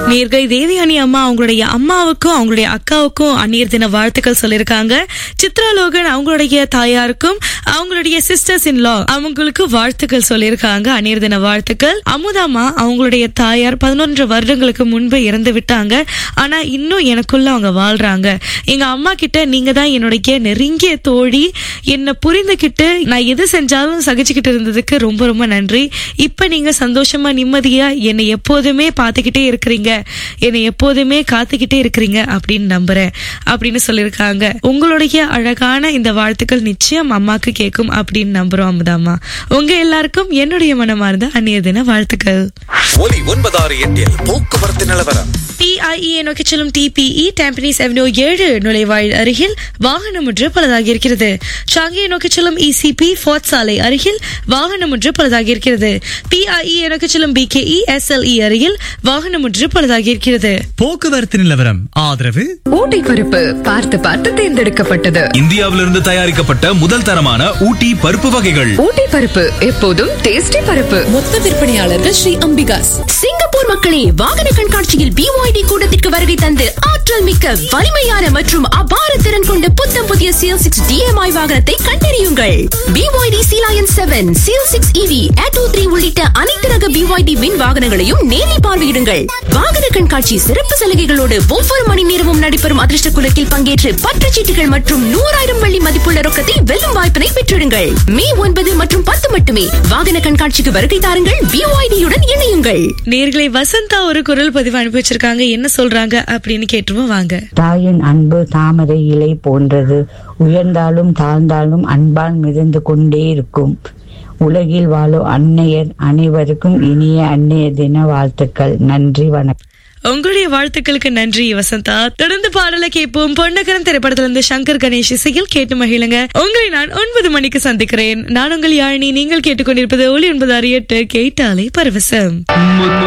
நேர்கள் தேவயானி அம்மா அவங்களுடைய அம்மாவுக்கும் அவங்களுடைய அக்காவுக்கும் அந்நியர் தின வாழ்த்துக்கள் சொல்லியிருக்காங்க சித்ரா லோகன் அவங்களுடைய தாயாருக்கும் அவங்களுடைய சிஸ்டர்ஸ் இன் லா அவங்களுக்கு வாழ்த்துக்கள் சொல்லியிருக்காங்க அந்நியர் தின வாழ்த்துக்கள் அமுதாமா அவங்களுடைய தாயார் பதினொன்று வருடங்களுக்கு முன்பு இறந்து விட்டாங்க ஆனா இன்னும் எனக்குள்ள அவங்க வாழ்றாங்க எங்க அம்மா கிட்ட நீங்க தான் என்னுடைய நெருங்கிய தோழி என்னை புரிந்துகிட்டு நான் எது செஞ்சாலும் சகிச்சுக்கிட்டு இருந்ததுக்கு ரொம்ப ரொம்ப நன்றி இப்ப நீங்க சந்தோஷமா நிம்மதியா என்னை எப்போதுமே பார்த்துக்கிட்டே இருக்கிறீங்க என்னை எப்போதுமே காத்துக்கிட்டே இருக்கிறீங்க அப்படின்னு நம்புறேன் அப்படின்னு சொல்லியிருக்காங்க உங்களுடைய அழகான இந்த வாழ்த்துக்கள் நிச்சயம் அம்மாக்கு கேட்கும் அப்படின்னு நம்புறோம் அமுதாமா உங்க எல்லாருக்கும் என்னுடைய மனமார்ந்த அந்நிய தின வாழ்த்துக்கள் ஒலி ஒன்பதாறு எட்டில் போக்குவரத்து நிலவரம் பிஐஇ நோக்கி செல்லும் டிபிஇ டேம்பனிஸ் அவென்யூ ஏழு நுழைவாயில் அருகில் வாகனம் ஒன்று பழுதாகி இருக்கிறது சாங்கியை நோக்கி செல்லும் இசிபி ஃபோர்ட் சாலை அருகில் வாகனம் ஒன்று பழுதாகி இருக்கிறது பிஐஇ நோக்கி செல்லும் பிகேஇ எஸ்எல்இ அருகில் வாகனம் ஒன்று பழுதாகி இருக்கிறது போக்குவரத்து நிலவரம் ஆதரவு ஊட்டி பருப்பு பார்த்து பார்த்து தேர்ந்தெடுக்கப்பட்டது இந்தியாவிலிருந்து தயாரிக்கப்பட்ட முதல் தரமான ஊட்டி பருப்பு வகைகள் ஊட்டி பருப்பு எப்போதும் டேஸ்டி பருப்பு மொத்த விற்பனையாளர்கள் ஸ்ரீ அம்பிகாஸ் சிங்கப்பூர் மக்களே வாகன கண்காட்சியில் பிஒய்டி கூட்டத்திற்கு வருகை தந்து ஆற்றல் மிக்க வலிமையான மற்றும் அபார திறன் கொண்ட புத்தம் புதிய சீல் சிக்ஸ் டிஎம்ஐ வாகனத்தை கண்டறியுங்கள் B Y D Sealion seven Seal six E V Atto three உள்ளிட்ட அனைத்து ரக பிஒய்டி வின் வாகனங்களையும் நேரில் பார்வையிடுங்கள் வாகன கண்காட்சி சிறப்பு சலுகைகளோடு ஒவ்வொரு மணி நேரமும் நடைபெறும் அதிர்ஷ்ட குலத்தில் பங்கேற்று பற்றுச்சீட்டுகள் மற்றும் நூறாயிரம் வெள்ளி மதிப்புள்ள ரொக்கத்தை வெல்லும் வாய்ப்பினை பெற்றிடுங்கள் மே ஒன்பது மற்றும் பத்து மட்டுமே வாகன கண்காட்சிக்கு வருகை தாருங்கள் பிஒய்டியுடன் இணையுங்கள் நேர்களை வசந்தா ஒரு குரல் பதிவு அனுப்பி வச்சிருக்காங்க என்ன சொல்றாங்க அப்படின்னு கேட்டுருவோம் வாங்க தாயின் அன்பு தாமரை இலை போன்றது உயர்ந்தாலும் தாழ்ந்தாலும் அன்பால் மிதந்து கொண்டே இருக்கும் உலகில் வாழும் அன்னையர் அனைவருக்கும் இனிய அன்னைய தின வாழ்த்துக்கள் நன்றி வணக்கம் உங்களுடைய வாழ்த்துக்களுக்கு நன்றி வசந்தா தொடர்ந்து பாடலை கேட்போம் பொன்னகரம் திரைப்படத்துல இருந்து சங்கர் கணேஷ் இசையில் கேட்டு மகிழுங்க உங்களை நான் ஒன்பது மணிக்கு சந்திக்கிறேன் நான் உங்கள் யாழினி நீங்கள் கேட்டுக்கொண்டிருப்பது ஒளி ஒன்பது ஆறு எட்டு கேட்டாலே பரவசம்